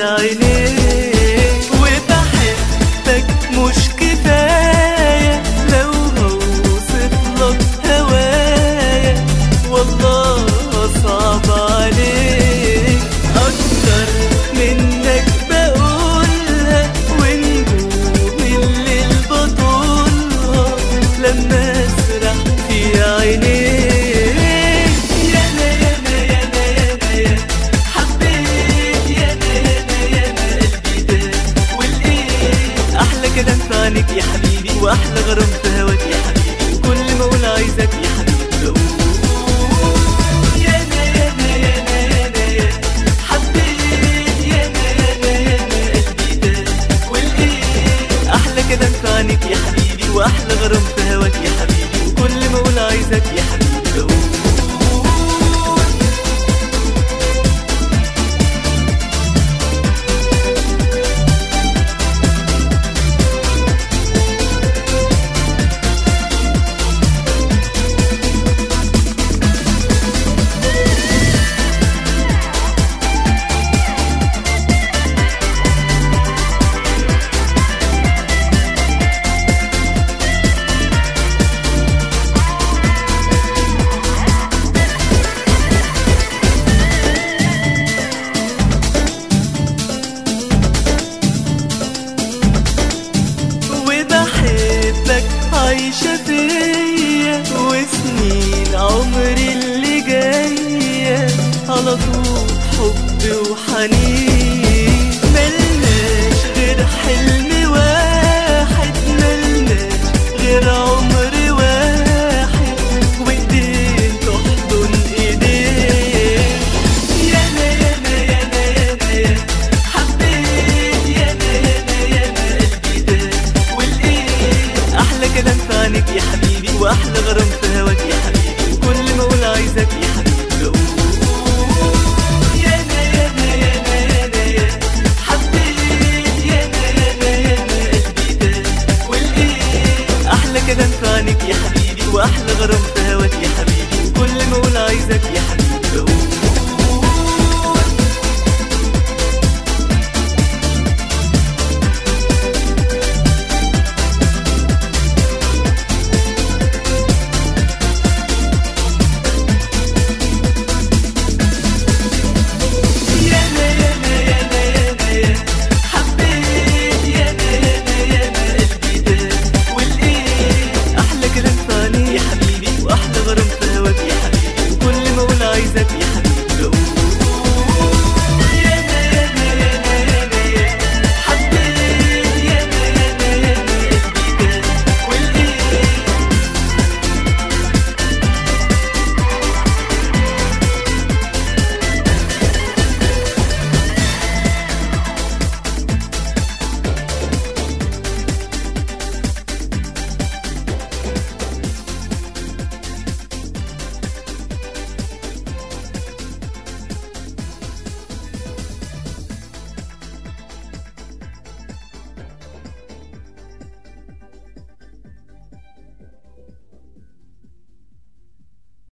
عينيك وبحبك مش كفاية لو هوصف لك هوايا والله صعب عليك أكتر منك بقولها ونجوم الليل بطولها لما أسرح في عينيك يانا يانا يانا يانا يا حبيت يانا يانا يانا قلبي داب والإيه أحلى كلام في عينيك يا حبيبي وأحلى غرام في هواك يا حبيبي وكل ما أقول عايزك يا حبيبي بقول يانا يانا يانا يانا يا حبيت يانا يانا يانا قلبي داب والإيه أحلى كلام في عينيك يا حبيبي وأحلى غرام في هواك يا حبيبي وكل ما أقول عايزك يا حبيبي بقول وبحبك عايشة فيا وسنين عمري اللي جاية على طول حب وحنين ملناش غير حلم واحد ملناش غير عمر واحد وايدين تحضن ايدين يانا يانا يانا يانا يا حبيت يانا يانا يانا قلبي داب والايه احلى كلام في عينيك يا حبيبي واحلى غرام في هواك يا حبيبي وكل ما اقول عايزك يا حبيبي بقول يانا يانا يانا يانا يا حبيت يانا يانا يانا قلبي داب والايه احلى كلام في عينيك يا حبيبي واحلى غرام في هواك يا حبيبي وكل ما اقول عايزك يا حبيبي بقول